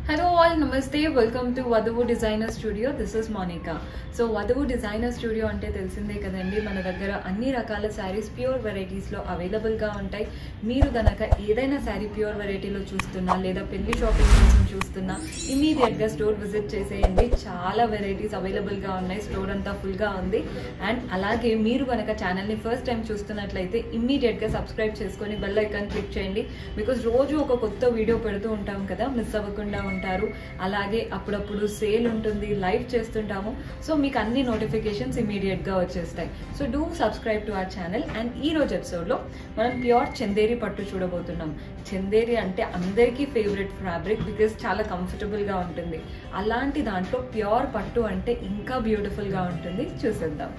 Hello all, namaste. Welcome to Vadavu Designer Studio. This is Monica. So Vadhuvu designer studio అంటే తెలిసిందే కదండి మన దగ్గర అన్ని రకాల శారీస్ ప్యూర్ వెరైటీస్లో అవైలబుల్గా ఉంటాయి మీరు గనక ఏదైనా శారీ ప్యూర్ వెరైటీలో చూస్తున్నా లేదా పెళ్లి షాపింగ్ కోసం చూస్తున్నా ఇమీడియట్గా స్టోర్ విజిట్ చేసేయండి చాలా వెరైటీస్ అవైలబుల్గా ఉన్నాయి స్టోర్ అంతా ఫుల్గా ఉంది అండ్ అలాగే మీరు కనుక ఛానల్ని ఫస్ట్ టైం చూస్తున్నట్లయితే ఇమ్మీడియట్గా సబ్స్క్రైబ్ చేసుకొని బెల్ ఐకాన్ క్లిక్ చేయండి బికాజ్ రోజు ఒక కొత్త వీడియో పెడుతూ ఉంటాం కదా మిస్ అవ్వకుండా ఉంటారు అలాగే అప్పుడప్పుడు సేల్ ఉంటుంది లైవ్ చేస్తుంటాము సో మీకు అన్ని నోటిఫికేషన్స్ ఇమీడియట్గా వచ్చేస్తాయి so do subscribe to our channel and ఈ రోజు ఎపిసోడ్లో మనం ప్యూర్ చందేరి పట్టు చూడబోతున్నాం చందేరి అంటే అందరికీ ఫేవరెట్ ఫ్యాబ్రిక్ బికాస్ చాలా కంఫర్టబుల్గా ఉంటుంది అలాంటి దాంట్లో ప్యూర్ పట్టు అంటే ఇంకా బ్యూటిఫుల్గా ఉంటుంది చూసేద్దాం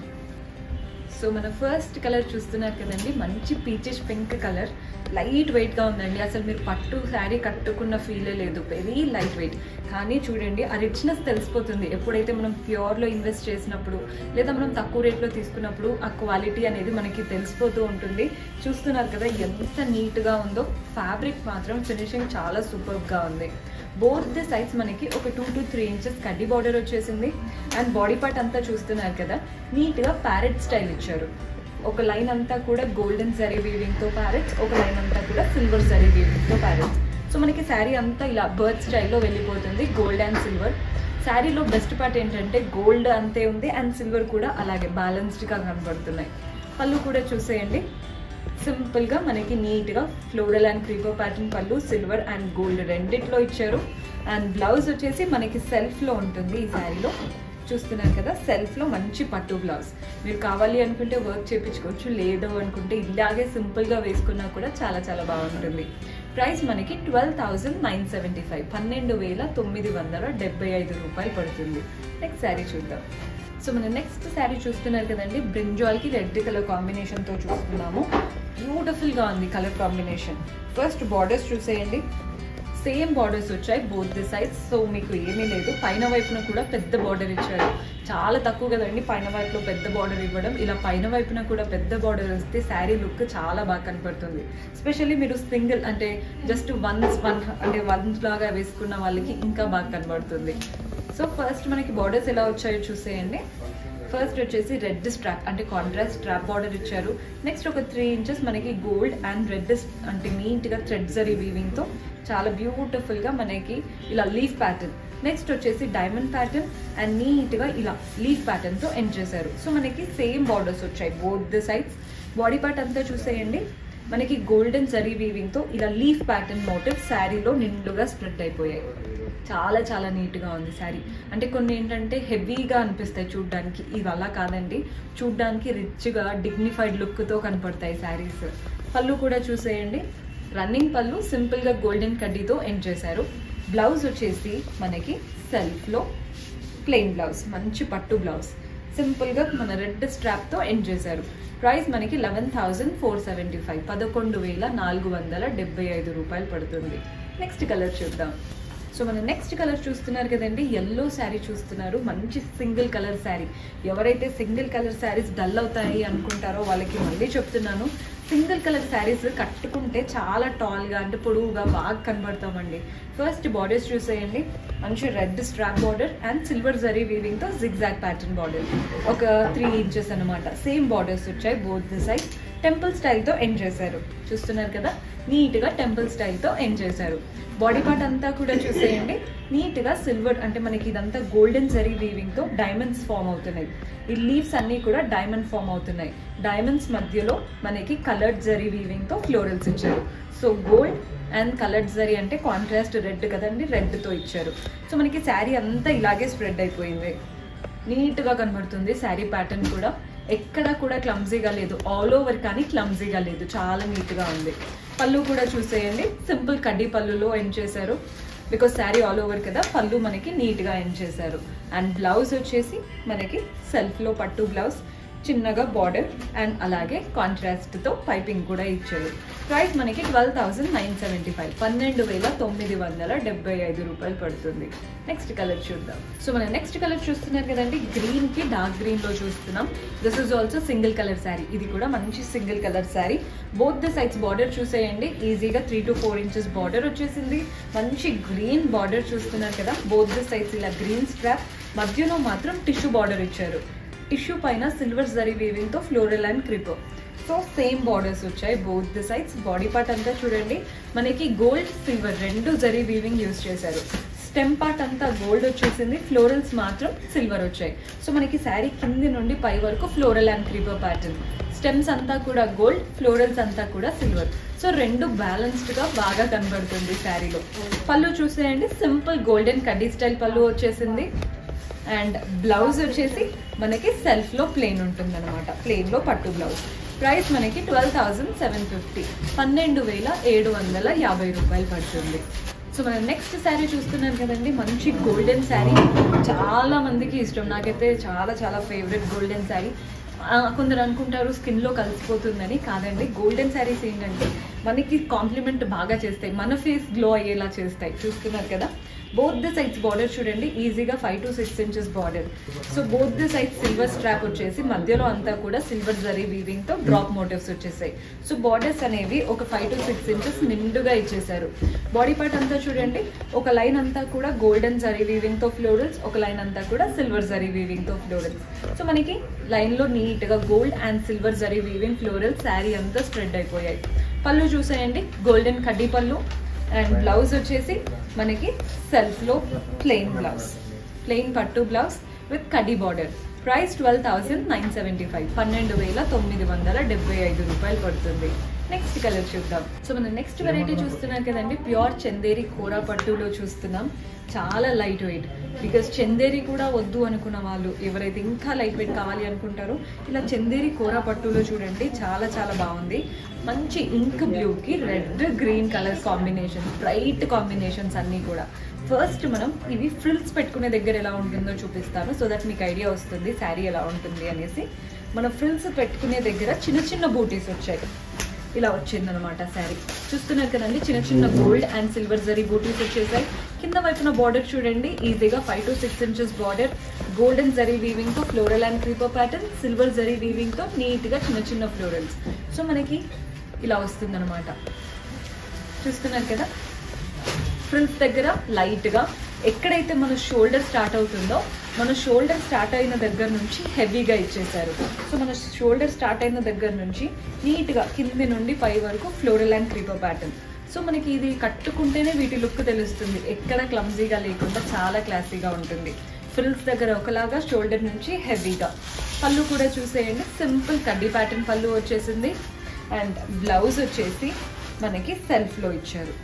సో మన ఫస్ట్ కలర్ చూస్తున్నారు కదండి మంచి పీచెస్ పింక్ కలర్ లైట్ వెయిట్గా ఉందండి అసలు మీరు పట్టు శారీ కట్టుకున్న ఫీలే లేదు వెరీ లైట్ వెయిట్ కానీ చూడండి ఆ రిచ్నెస్ తెలిసిపోతుంది ఎప్పుడైతే మనం ప్యూర్లో ఇన్వెస్ట్ చేసినప్పుడు లేదా మనం తక్కువ రేట్లో తీసుకున్నప్పుడు ఆ క్వాలిటీ అనేది మనకి తెలిసిపోతూ ఉంటుంది చూస్తున్నారు కదా ఎంత నీట్గా ఉందో ఫ్యాబ్రిక్ మాత్రం ఫినిషింగ్ చాలా సూపర్గా ఉంది బోత్ ది సైడ్స్ మనకి ఒక టూ టు త్రీ ఇంచెస్ కడ్డీ బార్డర్ వచ్చేసింది అండ్ బాడీ పార్ట్ అంతా చూస్తున్నారు కదా నీట్గా ప్యారెట్ స్టైల్ ఇచ్చారు ఒక లైన్ అంతా కూడా గోల్డెన్ జరీ వీవింగ్తో ప్యారెట్స్ ఒక లైన్ అంతా కూడా సిల్వర్ జరీ వీవింగ్తో ప్యారెట్స్ సో మనకి శారీ అంతా ఇలా బర్త్ స్టైల్లో వెళ్ళిపోతుంది గోల్డ్ అండ్ సిల్వర్ శారీలో బెస్ట్ పార్ట్ ఏంటంటే గోల్డ్ అంతే ఉంది అండ్ సిల్వర్ కూడా అలాగే బ్యాలెన్స్డ్గా కనబడుతున్నాయి పళ్ళు కూడా చూసేయండి సింపుల్గా మనకి నీట్గా ఫ్లోరల్ అండ్ క్రీపర్ ప్యాటర్న్ పళ్ళు సిల్వర్ అండ్ గోల్డ్ రెండిట్లో ఇచ్చారు అండ్ బ్లౌజ్ వచ్చేసి మనకి సెల్ఫ్లో ఉంటుంది ఈ శారీలో చూస్తున్నారు కదా సెల్ఫ్లో మంచి పట్టు బ్లౌజ్ మీరు కావాలి అనుకుంటే వర్క్ చేయించుకోవచ్చు లేదు అనుకుంటే ఇలాగే సింపుల్గా వేసుకున్నా కూడా చాలా చాలా బాగుంటుంది ప్రైస్ మనకి twelve thousand nine seventy five పన్నెండు వేల తొమ్మిది వందల డెబ్బై ఐదు రూపాయలు పడుతుంది నెక్స్ట్ శారీ చూద్దాం సో మన నెక్స్ట్ శారీ చూస్తున్నారు కదండి బ్రింజాల్కి రెడ్ కలర్ కాంబినేషన్తో చూస్తున్నాము బ్యూటిఫుల్గా ఉంది కలర్ కాంబినేషన్ ఫస్ట్ బార్డర్స్ చూసేయండి సేమ్ బార్డర్స్ వచ్చాయి బోత్ ది సైడ్స్ సో మీకు ఏమీ లేదు పైన వైపున కూడా పెద్ద బార్డర్ ఇచ్చారు చాలా తక్కువ కదండి పైన వైపులో పెద్ద బార్డర్ ఇవ్వడం ఇలా పైన వైపున కూడా పెద్ద బార్డర్ వస్తే శారీ లుక్ చాలా బాగా కనపడుతుంది ఎస్పెషల్లీ మీరు సింగిల్ అంటే జస్ట్ వన్స్ వన్ అంటే వన్స్ లాగా వేసుకున్న వాళ్ళకి ఇంకా బాగా కనబడుతుంది సో ఫస్ట్ మనకి బార్డర్స్ ఎలా వచ్చాయో చూసేయండి ఫస్ట్ వచ్చేసి రెడ్ స్ట్రాప్ అంటే కాంట్రాస్ట్ స్ట్రాప్ బార్డర్ ఇచ్చారు నెక్స్ట్ ఒక త్రీ ఇంచెస్ మనకి గోల్డ్ అండ్ రెడ్ అంటే నీట్గా థ్రెడ్ జరీ వీవింగ్తో చాలా బ్యూటిఫుల్గా మనకి ఇలా లీఫ్ ప్యాటర్న్ నెక్స్ట్ వచ్చేసి డైమండ్ ప్యాటర్న్ అండ్ నీట్గా ఇలా లీఫ్ ప్యాటర్న్తో ఎండ్ చేశారు సో మనకి సేమ్ బార్డర్స్ వచ్చాయి both the sides body part అంతా చూసేయండి మనకి గోల్డెన్ జరీ వీవింగ్తో ఇలా లీఫ్ ప్యాటర్న్ మోటివ్ శారీలో నిండుగా స్ప్రెడ్ అయిపోయాయి చాలా చాలా నీట్గా ఉంది శారీ అంటే కొన్ని ఏంటంటే హెవీగా అనిపిస్తాయి చూడ్డానికి ఇవి అలా కాదండి చూడ్డానికి రిచ్గా డిగ్నిఫైడ్ లుక్తో కనపడతాయి శారీస్ పళ్ళు కూడా చూసేయండి రన్నింగ్ పళ్ళు సింపుల్గా గోల్డెన్ కడ్డీతో ఎండ్ చేశారు బ్లౌజ్ వచ్చేసి మనకి సెల్ఫ్లో ప్లెయిన్ బ్లౌజ్ మంచి పట్టు బ్లౌజ్ సింపుల్గా మన రెడ్ స్ట్రాప్తో ఎండ్ చేశారు ప్రైస్ మనకి eleven thousand four seventy five పదకొండు వేల నాలుగు వందల డెబ్బై ఐదు రూపాయలు పడుతుంది నెక్స్ట్ కలర్ చూద్దాం సో మన నెక్స్ట్ కలర్ చూస్తున్నారు కదండి ఎల్లో శారీ చూస్తున్నారు మంచి సింగిల్ కలర్ శారీ ఎవరైతే సింగిల్ కలర్ శారీస్ డల్ అవుతాయి అనుకుంటారో వాళ్ళకి మళ్ళీ చెప్తున్నాను సింగిల్ కలర్ శారీస్ కట్టుకుంటే చాలా టాల్గా అంటే పొడవుగా బాగా కనబడతామండి ఫస్ట్ బార్డర్స్ చూసేయండి మంచి red strap border and silver zari వీవింగ్తో జిగ్జాగ్ ప్యాటర్న్ బార్డర్ ఒక త్రీ ఇంచెస్ అనమాట సేమ్ బార్డర్స్ వచ్చాయి బోత్ ది సైడ్ టెంపుల్ స్టైల్తో ఎండ్ చేశారు చూస్తున్నారు కదా నీట్గా టెంపుల్ స్టైల్తో ఎండ్ చేశారు బాడీ పార్ట్ అంతా కూడా చూసేయండి నీట్గా సిల్వర్ అంటే మనకి ఇదంతా గోల్డెన్ జరీ వీవింగ్తో డైమండ్స్ ఫామ్ అవుతున్నాయి ఈ లీవ్స్ అన్నీ కూడా డైమండ్ ఫామ్ అవుతున్నాయి డైమండ్స్ మధ్యలో మనకి కలర్డ్ జరీ వీవింగ్తో ఫ్లోరల్స్ ఇచ్చారు so gold and coloured zari అంటే కాంట్రాస్ట్ రెడ్ కదండి రెడ్తో ఇచ్చారు సో మనకి శారీ అంతా ఇలాగే స్ప్రెడ్ అయిపోయింది నీట్గా కనబడుతుంది శారీ ప్యాటర్న్ కూడా ఎక్కడ కూడా క్లమ్జీగా లేదు ఆల్ ఓవర్ కానీ క్లమ్జీగా లేదు చాలా నీట్గా ఉంది పళ్ళు కూడా చూసేయండి సింపుల్ కడ్డీ పళ్ళులో ఎండ్ చేశారు బికాస్ శారీ ఆల్ ఓవర్ కదా పళ్ళు మనకి నీట్గా ఎండ్ చేశారు అండ్ బ్లౌజ్ వచ్చేసి మనకి సెల్ఫ్లో పట్టు బ్లౌజ్ చిన్నగా బార్డర్ అండ్ అలాగే కాంట్రాస్ట్ తో పైపింగ్ కూడా ఇచ్చారు ప్రైస్ మనకి twelve thousand nine seventy five పన్నెండు వేల తొమ్మిది వందల డెబ్బై ఐదు రూపాయలు పడుతుంది నెక్స్ట్ కలర్ చూద్దాం సో మన నెక్స్ట్ కలర్ చూస్తున్నారు కదండి గ్రీన్ కి డార్క్ గ్రీన్ లో చూస్తున్నాం this is also single colour sari ఇది కూడా మంచి single colour sari both the sides border చూసేయండి ఈజీగా three to four inches border వచ్చేసింది మంచి గ్రీన్ బార్డర్ చూస్తున్నారు కదా బోత్ ద సైడ్స్ ఇలా గ్రీన్ స్ట్రాప్ మధ్యలో మాత్రం టిష్యూ బార్డర్ ఇచ్చారు టిష్యూ పైన సిల్వర్ జరీ వీవింగ్ తో floral and creeper so same borders వచ్చాయి both the sides body part అంతా చూడండి మనకి గోల్డ్ సిల్వర్ రెండు జరీ వీవింగ్ యూస్ చేశారు స్టెమ్ పార్ట్ అంతా గోల్డ్ వచ్చేసింది ఫ్లోరల్స్ మాత్రం సిల్వర్ వచ్చాయి సో మనకి శారీ కింది నుండి పై వరకు floral and creeper pattern stems అంతా కూడా గోల్డ్ ఫ్లోరల్స్ అంతా కూడా సిల్వర్ సో రెండు బ్యాలెన్స్డ్ గా బాగా కనబడుతుంది శారీలో పళ్ళు చూసేయండి సింపుల్ గోల్డెన్ కడ్డీ స్టైల్ పళ్ళు వచ్చేసింది అండ్ బ్లౌజ్ వచ్చేసి మనకి సెల్ఫ్ లో ప్లెయిన్ ఉంటుంది అనమాట ప్లెయిన్ లో పట్టు బ్లౌజ్ ప్రైస్ మనకి ట్వెల్వ్ థౌసండ్ సెవెన్ ఫిఫ్టీ పన్నెండు వేల ఏడు వందల యాభై రూపాయలు పడుతుంది సో మనం నెక్స్ట్ శారీ చూస్తున్నాం కదండి మంచి గోల్డెన్ శారీ చాలా మందికి ఇష్టం నాకైతే చాలా చాలా ఫేవరెట్ గోల్డెన్ శారీ ఆ, కొందరు అనుకుంటారు స్కిన్లో కలిసిపోతుందని కాదండి గోల్డెన్ శారీస్ ఏంటంటే మనకి కాంప్లిమెంట్ బాగా చేస్తాయి మన ఫేస్ గ్లో అయ్యేలా చేస్తాయి చూస్తున్నారు కదా బోత్ ద సైడ్స్ బార్డర్ చూడండి ఈజీగా five to six inches border so both the sides silver strap వచ్చేసి మధ్యలో అంతా కూడా సిల్వర్ జరీ వీవింగ్ తో డ్రాప్ మోటివ్స్ వచ్చేసాయి సో బార్డర్స్ అనేవి ఒక ఫైవ్ టు సిక్స్ ఇంచెస్ నిండుగా ఇచ్చేసారు బాడీ పార్ట్ అంతా చూడండి ఒక లైన్ అంతా కూడా గోల్డెన్ జరీ వీవింగ్ తో ఫ్లోరల్స్ ఒక లైన్ అంతా కూడా సిల్వర్ జరీ వీవింగ్ తో ఫ్లోరల్స్ సో మనకి లైన్ లో నీట్ గా gold and silver zari weaving floral sari అంతా స్ప్రెడ్ అయిపోయాయి పళ్ళు చూసేయండి గోల్డెన్ కడ్డీ పళ్ళు అండ్ బ్లౌజ్ వచ్చేసి మనకి సెల్ఫ్ లో ప్లెయిన్ బ్లౌజ్ ప్లెయిన్ పట్టు బ్లౌజ్ విత్ కడ్డీ border price twelve thousand nine seventy five పన్నెండు వేల తొమ్మిది వందల డెబ్బై ఐదు రూపాయలు పడుతుంది నెక్స్ట్ కలర్ చూద్దాం సో మనం నెక్స్ట్ వెరైటీ చూస్తున్నాం కదండి ప్యూర్ చందేరి కూర పట్టులో చూస్తున్నాం చాలా లైట్ వెయిట్ బికాస్ చందేరి కూడా వద్దు అనుకున్న వాళ్ళు ఎవరైతే ఇంకా లైట్ వెయిట్ కావాలి అనుకుంటారో ఇలా చందేరి కూర పట్టులో చూడండి చాలా చాలా బాగుంది మంచి ఇంక్ బ్లూకి red green colour combination bright combinations అన్నీ కూడా ఫస్ట్ మనం ఇవి ఫ్రిల్స్ పెట్టుకునే దగ్గర ఎలా ఉంటుందో చూపిస్తాను సో దట్ మీకు ఐడియా వస్తుంది శారీ ఎలా ఉంటుంది అనేసి మన ఫ్రిల్స్ పెట్టుకునే దగ్గర చిన్న చిన్న బూటీస్ వచ్చాయి ఇలా వచ్చిందనమాట శారీ చూస్తున్నారు కదండి చిన్న చిన్న గోల్డ్ అండ్ సిల్వర్ జరీ బూటీస్ వచ్చేసాయి కింద వైపున బార్డర్ చూడండి ఈజీగా five to six inches border golden zari weaving తో floral and creeper pattern silver zari weaving తో నీట్ గా చిన్న చిన్న ఫ్లోరల్స్ సో మనకి ఇలా వస్తుందన్నమాట చూస్తున్నారు కదా ఫ్రిల్స్ దగ్గర లైట్ గా ఎక్కడైతే మన షోల్డర్ స్టార్ట్ అవుతుందో మన షోల్డర్ స్టార్ట్ అయిన దగ్గర నుంచి హెవీగా ఇచ్చేసారు సో మన షోల్డర్ స్టార్ట్ అయిన దగ్గర నుంచి నీట్ గా కింది నుండి పై వరకు floral and creeper pattern so మనకి ఇది కట్టుకుంటేనే వీటి లుక్ తెలుస్తుంది ఎక్కడ క్లమ్జీగా లేకుండా చాలా క్లాసీగా ఉంటుంది ఫ్రిల్స్ దగ్గర ఒకలాగా షోల్డర్ నుంచి హెవీగా పళ్ళు కూడా చూసేయండి సింపుల్ కడ్డీ ప్యాటర్న్ పళ్ళు వచ్చేసింది అండ్ బ్లౌజ్ వచ్చేసి మనకి సెల్ఫ్లో ఇచ్చారు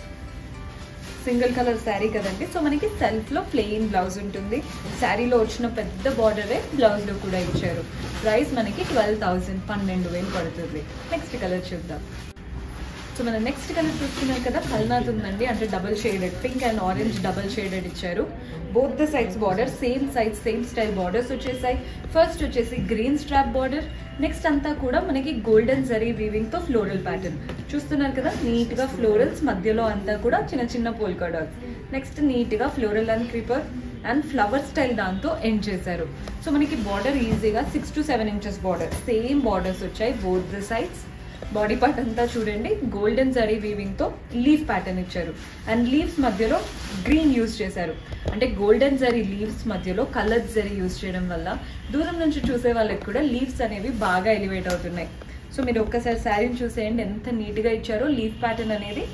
సింగిల్ కలర్ శారీ కదండి సో మనకి సెల్ఫ్ లో ప్లెయిన్ బ్లౌజ్ ఉంటుంది శారీలో వచ్చిన పెద్ద బార్డరే బ్లౌజ్ లో కూడా ఇచ్చారు ప్రైస్ మనకి ట్వెల్వ్ థౌసండ్ పన్నెండు వేలు పడుతుంది నెక్స్ట్ కలర్ చూద్దాం సో మన నెక్స్ట్ కలర్ చూస్తున్నాం కదా కల్నాథ్ ఉందండి అంటే double shaded pink and orange double shaded ఇచ్చారు both the sides border same size same style borders వచ్చేసాయి ఫస్ట్ వచ్చేసి గ్రీన్ స్ట్రాప్ బార్డర్ నెక్స్ట్ అంతా కూడా మనకి గోల్డెన్ జరీ వీవింగ్ తో ఫ్లోరల్ ప్యాటర్న్ చూస్తున్నారు కదా నీట్ గా ఫ్లోరల్స్ మధ్యలో అంతా కూడా చిన్న చిన్న పోల్కా డాట్స్ నెక్స్ట్ నీట్ గా floral and creeper and flower style దాంతో ఎండ్ చేశారు సో మనకి బార్డర్ ఈజీగా six to seven inches border same borders వచ్చాయి both the sides body part అంతా చూడండి గోల్డెన్ జరీ వీవింగ్ తో లీఫ్ ప్యాటర్న్ ఇచ్చారు అండ్ లీవ్స్ మధ్యలో గ్రీన్ యూజ్ చేశారు అంటే గోల్డెన్ జరీ లీవ్స్ మధ్యలో కలర్ జరీ యూజ్ చేయడం వల్ల దూరం నుంచి చూసే వాళ్ళకి కూడా లీవ్స్ అనేవి బాగా ఎలివేట్ అవుతున్నాయి సో మీరు ఒక్కసారి శారీని చూసేయండి ఎంత నీట్గా ఇచ్చారో లీఫ్ ప్యాటర్న్ అనేది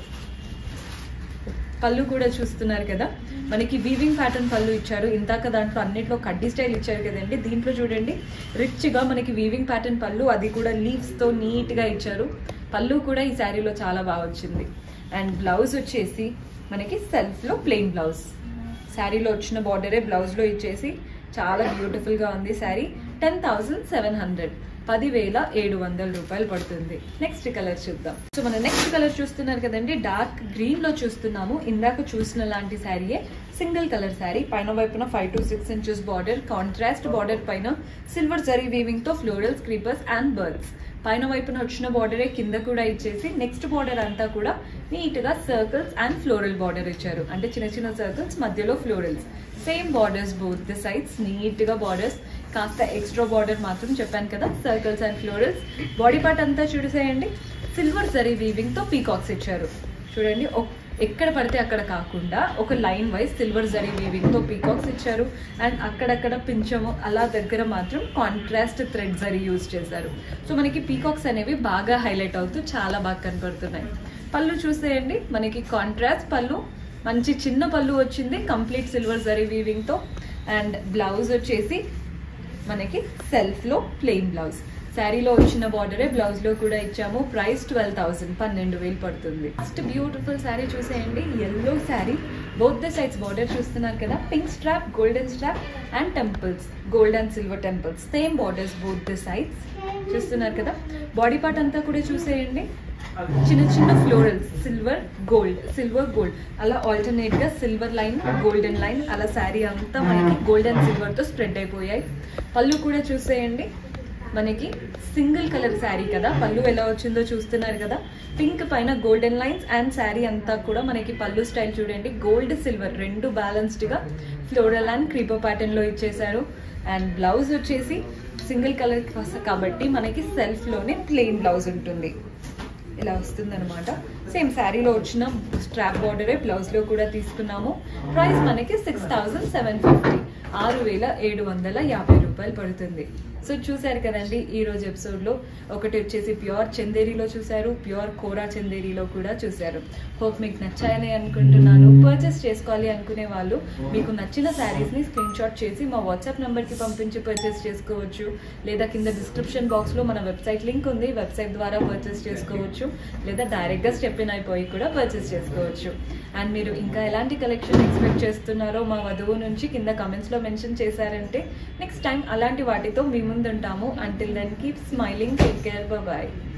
పళ్ళు కూడా చూస్తున్నారు కదా మనకి వీవింగ్ ప్యాటర్న్ పళ్ళు ఇచ్చారు ఇందాక దాంట్లో అన్నిట్లో కడ్డీ స్టైల్ ఇచ్చారు కదండి దీంట్లో చూడండి రిచ్గా మనకి వీవింగ్ ప్యాటర్న్ పళ్ళు అది కూడా లీవ్స్తో నీట్గా ఇచ్చారు పళ్ళు కూడా ఈ శారీలో చాలా బాగా వచ్చింది అండ్ బ్లౌజ్ వచ్చేసి మనకి సెల్ఫ్లో ప్లెయిన్ బ్లౌజ్ శారీలో వచ్చిన బార్డరే బ్లౌజ్లో ఇచ్చేసి చాలా బ్యూటిఫుల్గా ఉంది sari ten thousand seven hundred పదివేల ఏడు వందల రూపాయలు పడుతుంది నెక్స్ట్ కలర్ చూద్దాం సో మన నెక్స్ట్ కలర్ చూస్తున్నారు కదండి డార్క్ గ్రీన్ లో చూస్తున్నాము ఇందాక చూసిన లాంటి శారీయే సింగిల్ కలర్ శారీ పైన వైపున five to six inches border contrast border పైన సిల్వర్ జరీ వీవింగ్ తో ఫ్లోరల్స్ క్రీపర్స్ అండ్ బర్డ్స్ పైన వైపున వచ్చిన బార్డరే కింద కూడా ఇచ్చేసి నెక్స్ట్ బార్డర్ అంతా కూడా నీట్ గా సర్కిల్స్ అండ్ ఫ్లోరల్ బార్డర్ ఇచ్చారు అంటే చిన్న చిన్న సర్కిల్స్ మధ్యలో florals same borders both the sides neat గా బార్డర్స్ కాస్త ఎక్స్ట్రా బార్డర్ మాత్రం చెప్పాను కదా circles and florals body part అంతా చూసేయండి సిల్వర్ జరీ వీవింగ్ తో పీకాక్స్ ఇచ్చారు చూడండి ఒక్- ఎక్కడ పడితే అక్కడ కాకుండా ఒక line wise silver zari weaving తో పీకాక్స్ ఇచ్చారు అండ్ అక్కడక్కడ పించము అలా దగ్గర మాత్రం కాంట్రాస్ట్ థ్రెడ్ జరీ యూజ్ చేశారు సో మనకి పీకాక్స్ అనేవి బాగా హైలైట్ అవుతూ చాలా బాగా కనపడుతున్నాయి పళ్ళు చూసేయండి మనకి కాంట్రాస్ట్ పళ్ళు మంచి చిన్న పళ్ళు వచ్చింది కంప్లీట్ సిల్వర్ జరీ వీవింగ్ తో అండ్ బ్లౌజ్ వచ్చేసి మనకి సెల్ఫ్ లో ప్లెయిన్ బ్లౌజ్ శారీలో వచ్చిన బార్డరే బ్లౌజ్ లో కూడా ఇచ్చాము ప్రైస్ ట్వెల్వ్ థౌసండ్ పన్నెండు వేలు పడుతుంది ఫస్ట్ బ్యూటిఫుల్ శారీ చూసేయండి yellow sari both the sides border చూస్తున్నారు కదా pink strap golden strap and temples gold and silver temples same borders both the sides చూస్తున్నారు కదా బాడీ పార్ట్ అంతా కూడా చూసేయండి చిన్న చిన్న florals silver gold silver gold అలా ఆల్టర్నేట్ గా సిల్వర్ లైన్ గోల్డెన్ లైన్ అలా శారీ అంతా మనకి గోల్డ్ అండ్ సిల్వర్ తో స్ప్రెడ్ అయిపోయాయి పళ్ళు కూడా చూసేయండి మనకి సింగిల్ కలర్ శారీ కదా పళ్ళు ఎలా వచ్చిందో చూస్తున్నారు కదా పింక్ పైన గోల్డెన్ లైన్స్ అండ్ శారీ అంతా కూడా మనకి పళ్ళు స్టైల్ చూడండి గోల్డ్ సిల్వర్ రెండు బ్యాలెన్స్డ్ గా ఫ్లోరల్ అండ్ క్రీపర్ ప్యాటర్న్ లో ఇచ్చేసారు అండ్ బ్లౌజ్ వచ్చేసి సింగిల్ కలర్ కాబట్టి మనకి సెల్ఫ్ లోనే ప్లెయిన్ బ్లౌజ్ ఉంటుంది ఇలా వస్తుంది అనమాట సేమ్ శారీలో వచ్చిన స్ట్రాప్ బార్డరే బ్లౌజ్ లో కూడా తీసుకున్నాము ప్రైస్ మనకి సిక్స్ థౌజండ్ సెవెన్ ఫిఫ్టీ ఆరు వేల ఏడు వందల యాభై రూపాయలు పడుతుంది సో చూశారు కదండి ఈ రోజు ఎపిసోడ్ లో ఒకటి వచ్చేసి ప్యూర్ చందేరిలో చూశారు ప్యూర్ కోరా చందేరిలో కూడా చూశారు హోప్ మీకు నచ్చాయని అనుకుంటున్నాను పర్చేస్ చేసుకోవాలి అనుకునే వాళ్ళు మీకు నచ్చిన శారీస్ ని స్క్రీన్ షాట్ చేసి మా వాట్సాప్ నంబర్ కి పంపించి పర్చేస్ చేసుకోవచ్చు లేదా కింద డిస్క్రిప్షన్ బాక్స్ లో మన వెబ్సైట్ లింక్ ఉంది వెబ్సైట్ ద్వారా పర్చేస్ చేసుకోవచ్చు లేదా డైరెక్ట్ గా స్టెప్ ఇన్ అయిపోయి కూడా పర్చేస్ చేసుకోవచ్చు అండ్ మీరు ఇంకా ఎలాంటి కలెక్షన్ ఎక్స్పెక్ట్ చేస్తున్నారో మా వధువు నుంచి కింద కమెంట్స్ లో మెన్షన్ చేశారంటే నెక్స్ట్ టైం అలాంటి వాటితో మీ ముందు ఉంటాము until then keep smiling take care bye